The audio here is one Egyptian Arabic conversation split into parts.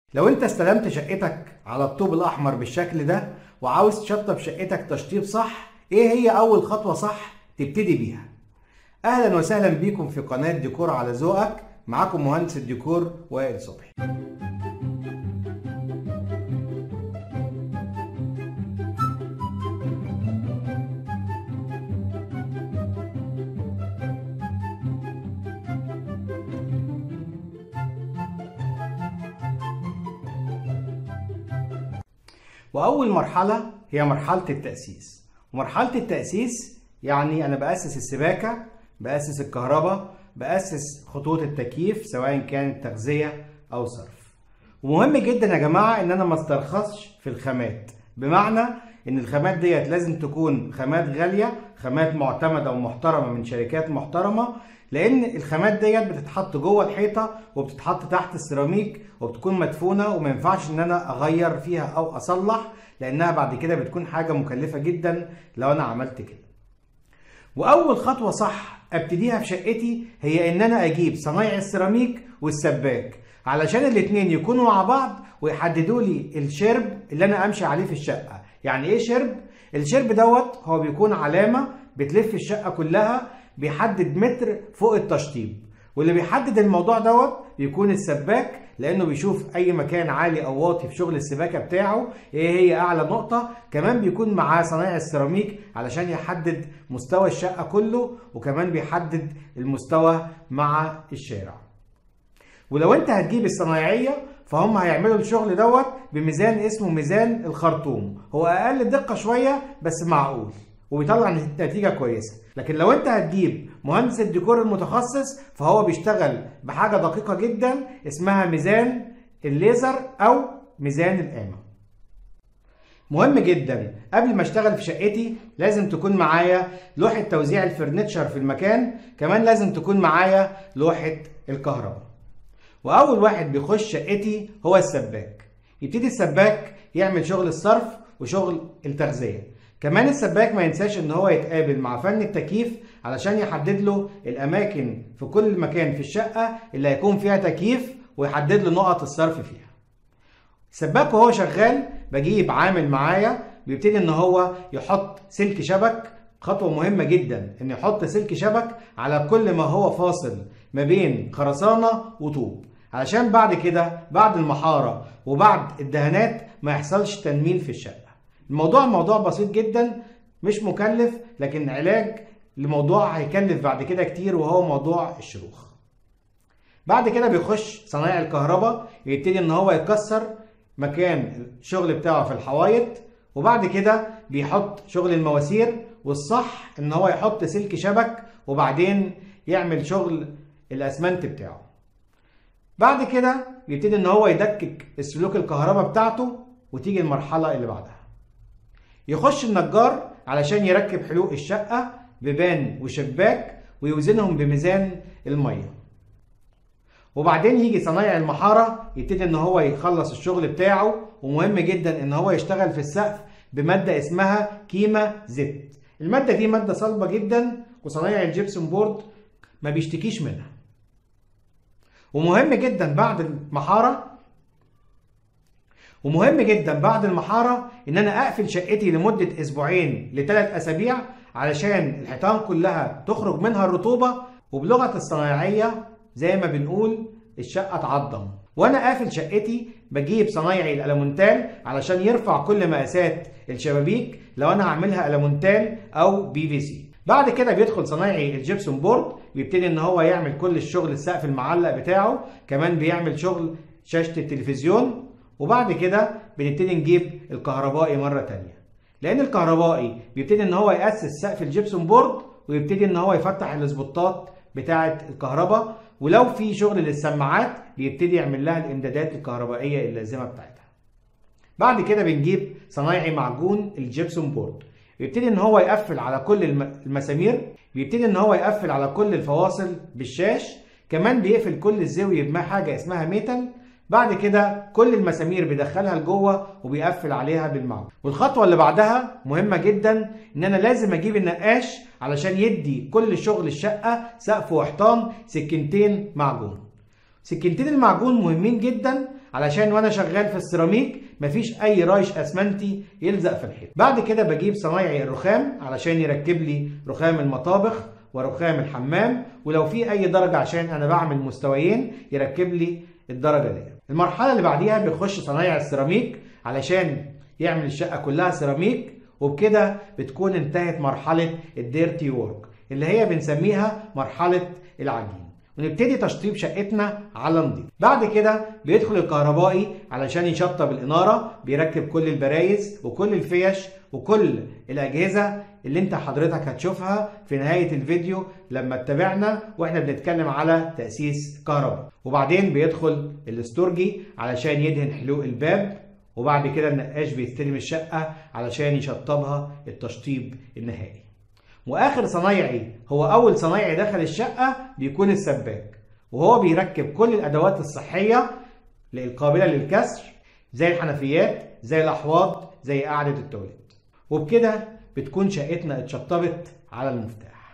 لو انت استلمت شقتك على الطوب الاحمر بالشكل ده وعاوز تشطب شقتك تشطيب صح ايه هي اول خطوة صح تبتدي بيها اهلا وسهلا بيكم في قناة ديكور على ذوقك معاكم مهندس الديكور وائل صبحي واول مرحله هي مرحله التاسيس ومرحله التاسيس يعني انا باسس السباكه باسس الكهرباء باسس خطوط التكييف سواء كانت تغذيه او صرف ومهم جدا يا جماعه ان انا ما استرخصش في الخامات بمعنى ان الخامات ديت لازم تكون خامات غاليه خامات معتمده ومحترمه من شركات محترمه لان الخامات ديت بتتحط جوه الحيطه وبتتحط تحت السيراميك وبتكون مدفونه وما ينفعش ان انا اغير فيها او اصلح لانها بعد كده بتكون حاجه مكلفه جدا لو انا عملت كده واول خطوه صح ابتديها في شقتي هي ان انا اجيب صنايع السيراميك والسباك علشان الاتنين يكونوا مع بعض ويحددوا لي الشرب اللي انا امشي عليه في الشقه يعني ايه شرب الشرب دوت هو بيكون علامه بتلف الشقه كلها بيحدد متر فوق التشطيب واللي بيحدد الموضوع دوت بيكون السباك لانه بيشوف اي مكان عالي او واطي في شغل السباكه بتاعه ايه هي اعلى نقطه كمان بيكون معاه صنايع السيراميك علشان يحدد مستوى الشقه كله وكمان بيحدد المستوى مع الشارع ولو انت هتجيب الصنايعيه فهم هيعملوا الشغل دوت بميزان اسمه ميزان الخرطوم هو اقل دقه شويه بس معقول وبيطلع نتيجة كويسة لكن لو انت هتجيب مهندس الديكور المتخصص فهو بيشتغل بحاجة دقيقة جدا اسمها ميزان الليزر او ميزان القامة مهم جدا قبل ما اشتغل في شقتي لازم تكون معايا لوحة توزيع الفرنتشر في المكان كمان لازم تكون معايا لوحة الكهرباء واول واحد بيخش شقتي هو السباك يبتدي السباك يعمل شغل الصرف وشغل التغذيه كمان السباك ما ينساش ان هو يتقابل مع فن التكييف علشان يحدد له الاماكن في كل مكان في الشقه اللي هيكون فيها تكييف ويحدد له نقط الصرف فيها السباك وهو شغال بجيب عامل معايا بيبتدي ان هو يحط سلك شبك خطوة مهمة جدا ان يحط سلك شبك على كل ما هو فاصل ما بين خرسانة وطوب علشان بعد كده بعد المحارة وبعد الدهانات ما يحصلش تنميل في الشقة الموضوع موضوع بسيط جدا مش مكلف لكن علاج لموضوع هيكلف بعد كده كتير وهو موضوع الشروخ بعد كده بيخش صنايع الكهرباء يبتدي ان هو يكسر مكان الشغل بتاعه في الحوايط وبعد كده بيحط شغل المواسير والصح ان هو يحط سلك شبك وبعدين يعمل شغل الاسمنت بتاعه بعد كده يبتدي ان هو يدكك السلوك الكهرباء بتاعته وتيجي المرحله اللي بعدها يخش النجار علشان يركب حلوق الشقة ببان وشباك ويوزنهم بميزان المية وبعدين يجي صنايع المحارة يبتدي ان هو يخلص الشغل بتاعه ومهم جدا ان هو يشتغل في السقف بمادة اسمها كيما زيت المادة دي مادة صلبة جدا وصنايع الجبسون بورد ما بيشتكيش منها ومهم جدا بعد المحارة ومهم جدا بعد المحارة ان انا اقفل شقتي لمدة اسبوعين لثلاث اسابيع علشان الحيطان كلها تخرج منها الرطوبة وبلغة الصنايعية زي ما بنقول الشقة تعضم وانا قافل شقتي بجيب صنايعي الالمونتال علشان يرفع كل مقاسات الشبابيك لو انا هعملها المونتال او بي في سي بعد كده بيدخل صنايعي الجبسون بورد بيبتدي ان هو يعمل كل الشغل السقف المعلق بتاعه كمان بيعمل شغل شاشة التلفزيون وبعد كده بنبتدي نجيب الكهربائي مرة تانية لأن الكهربائي بيبتدي إن هو يأسس سقف الجبسون بورد ويبتدي إن هو يفتح السبوتات بتاعة الكهرباء ولو في شغل للسماعات بيبتدي يعمل لها الإمدادات الكهربائية اللازمة بتاعتها. بعد كده بنجيب صنايعي معجون الجبسون بورد بيبتدي إن هو يقفل على كل المسامير بيبتدي إن هو يقفل على كل الفواصل بالشاش كمان بيقفل كل الزاوية بحاجة اسمها ميتال بعد كده كل المسامير بيدخلها لجوه وبيقفل عليها بالمعجون والخطوه اللي بعدها مهمه جدا ان انا لازم اجيب النقاش علشان يدي كل شغل الشقه سقف وحيطان سكينتين معجون سكينتين المعجون مهمين جدا علشان وانا شغال في السيراميك مفيش اي رايش اسمنتي يلزق في الحيط بعد كده بجيب صنايعي الرخام علشان يركب لي رخام المطابخ ورخام الحمام ولو في اي درجه عشان انا بعمل مستويين يركب لي الدرجه دي المرحله اللي بعديها بيخش صنايع السيراميك علشان يعمل الشقه كلها سيراميك وبكده بتكون انتهت مرحله الديرتي وورك اللي هي بنسميها مرحله العجين ونبتدي تشطيب شقتنا على نضيف بعد كده بيدخل الكهربائي علشان يشطب الاناره بيركب كل البرايز وكل الفيش وكل الاجهزه اللي انت حضرتك هتشوفها في نهايه الفيديو لما تتابعنا واحنا بنتكلم على تاسيس كهرباء وبعدين بيدخل الاستورجي علشان يدهن حلوق الباب وبعد كده النقاش بيستلم الشقه علشان يشطبها التشطيب النهائي واخر صنايعي هو اول صنايعي دخل الشقه بيكون السباك وهو بيركب كل الادوات الصحيه القابله للكسر زي الحنفيات زي الاحواض زي قاعده التواليت وبكده بتكون شقتنا اتشطبت على المفتاح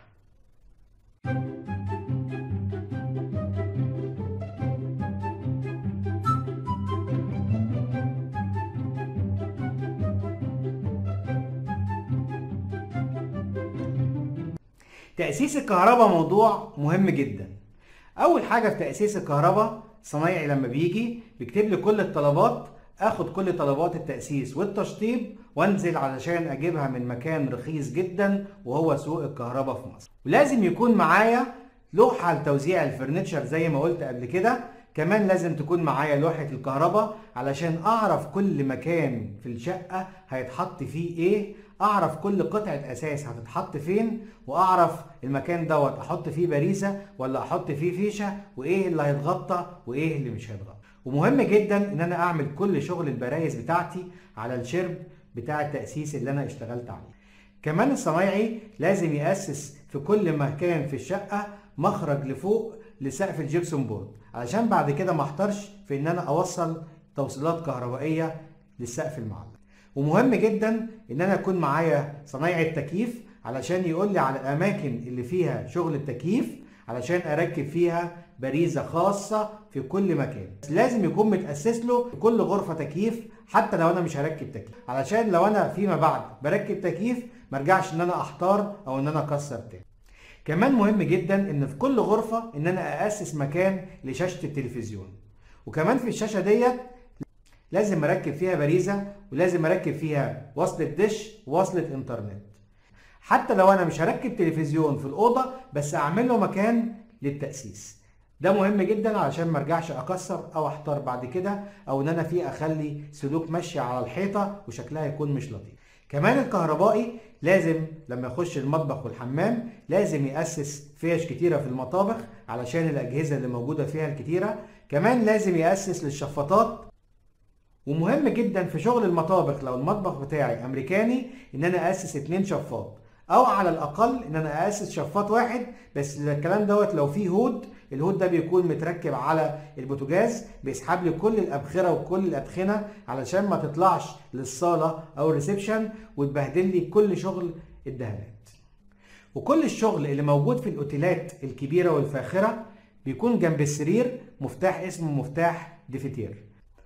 تأسيس الكهرباء موضوع مهم جدا أول حاجة في تأسيس الكهرباء صنايعي لما بيجي بيكتب لي كل الطلبات اخد كل طلبات التأسيس والتشطيب وانزل علشان اجيبها من مكان رخيص جدا وهو سوق الكهرباء في مصر ولازم يكون معايا لوحة لتوزيع الفرنتشر زي ما قلت قبل كده كمان لازم تكون معايا لوحة الكهرباء علشان اعرف كل مكان في الشقة هيتحط فيه ايه اعرف كل قطعة اساس هتتحط فين واعرف المكان دوت احط فيه باريزة ولا احط فيه فيشة وايه اللي هيتغطى وايه اللي مش هيتغطى ومهم جدا ان انا اعمل كل شغل البرايز بتاعتي على الشرب بتاع التأسيس اللي انا اشتغلت عليه كمان الصنايعي لازم يأسس في كل مكان في الشقة مخرج لفوق لسقف الجبسون بورد علشان بعد كده ما احترش في ان انا اوصل توصيلات كهربائية للسقف المعلق ومهم جدا ان انا اكون معايا صنايعي التكييف علشان يقول لي على الاماكن اللي فيها شغل التكييف علشان اركب فيها باريزه خاصه في كل مكان لازم يكون متاسس له كل غرفه تكييف حتى لو انا مش هركب تكييف علشان لو انا فيما بعد بركب تكييف ما ارجعش ان انا احتار او ان انا اكسر تاني كمان مهم جدا ان في كل غرفه ان انا اسس مكان لشاشه التلفزيون وكمان في الشاشه ديت لازم اركب فيها باريزه ولازم اركب فيها وصله دش ووصله انترنت حتى لو انا مش هركب تلفزيون في الاوضه بس اعمل له مكان للتاسيس ده مهم جدا علشان ما ارجعش اكسر او احتار بعد كده او ان انا في اخلي سلوك ماشي على الحيطه وشكلها يكون مش لطيف كمان الكهربائي لازم لما يخش المطبخ والحمام لازم يأسس فيش كتيرة في المطابخ علشان الأجهزة اللي موجودة فيها الكتيرة كمان لازم يأسس للشفاطات ومهم جدا في شغل المطابخ لو المطبخ بتاعي أمريكاني إن أنا أسس اتنين شفاط او على الاقل ان انا اسس شفاط واحد بس الكلام دوت لو فيه هود الهود ده بيكون متركب على البوتاجاز بيسحب لي كل الابخره وكل الادخنه علشان ما تطلعش للصاله او الريسبشن وتبهدل لي كل شغل الدهانات وكل الشغل اللي موجود في الاوتيلات الكبيره والفاخره بيكون جنب السرير مفتاح اسمه مفتاح ديفيتير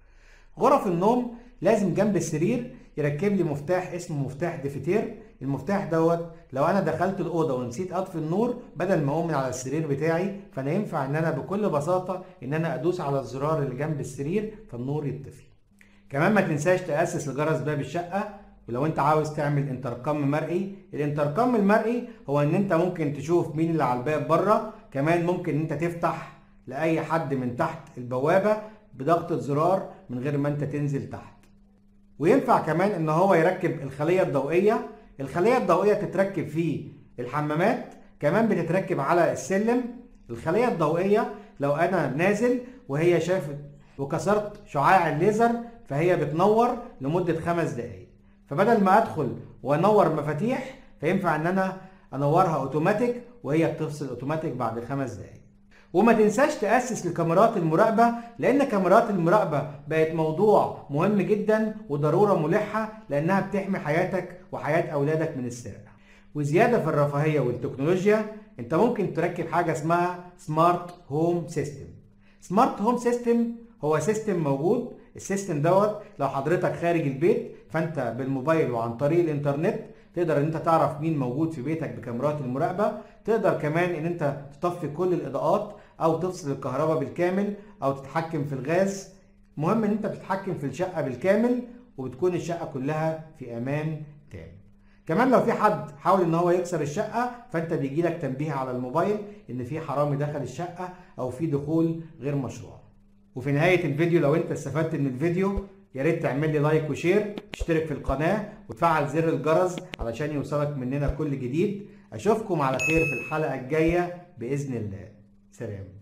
غرف النوم لازم جنب السرير يركب لي مفتاح اسمه مفتاح ديفيتير المفتاح دوت لو انا دخلت الاوضه ونسيت اطفي النور بدل ما اقوم من على السرير بتاعي فانا ينفع ان انا بكل بساطه ان انا ادوس على الزرار اللي جنب السرير فالنور يطفي كمان ما تنساش تاسس لجرس باب الشقه ولو انت عاوز تعمل انتركم مرئي الانتركم المرئي هو ان انت ممكن تشوف مين اللي على الباب بره كمان ممكن ان انت تفتح لاي حد من تحت البوابه بضغطه زرار من غير ما انت تنزل تحت وينفع كمان ان هو يركب الخليه الضوئيه الخليه الضوئيه تتركب في الحمامات كمان بتتركب على السلم الخليه الضوئيه لو انا نازل وهي شافت وكسرت شعاع الليزر فهي بتنور لمده خمس دقائق فبدل ما ادخل وانور مفاتيح فينفع ان انا انورها اوتوماتيك وهي بتفصل اوتوماتيك بعد خمس دقائق وما تنساش تأسس لكاميرات المراقبة لأن كاميرات المراقبة بقت موضوع مهم جدا وضرورة ملحة لأنها بتحمي حياتك وحياة أولادك من السرقة وزيادة في الرفاهية والتكنولوجيا أنت ممكن تركب حاجة اسمها سمارت هوم سيستم سمارت هوم سيستم هو سيستم موجود السيستم دوت لو حضرتك خارج البيت فانت بالموبايل وعن طريق الانترنت تقدر ان انت تعرف مين موجود في بيتك بكاميرات المراقبه تقدر كمان ان انت تطفي كل الاضاءات او تفصل الكهرباء بالكامل او تتحكم في الغاز مهم ان انت بتتحكم في الشقه بالكامل وبتكون الشقه كلها في امان تام كمان لو في حد حاول ان هو يكسر الشقه فانت بيجي لك تنبيه على الموبايل ان في حرامي دخل الشقه او في دخول غير مشروع وفي نهايه الفيديو لو انت استفدت من الفيديو يا ريت تعمل لي لايك وشير تشترك في القناه وتفعل زر الجرس علشان يوصلك مننا كل جديد اشوفكم على خير في الحلقه الجايه باذن الله سلام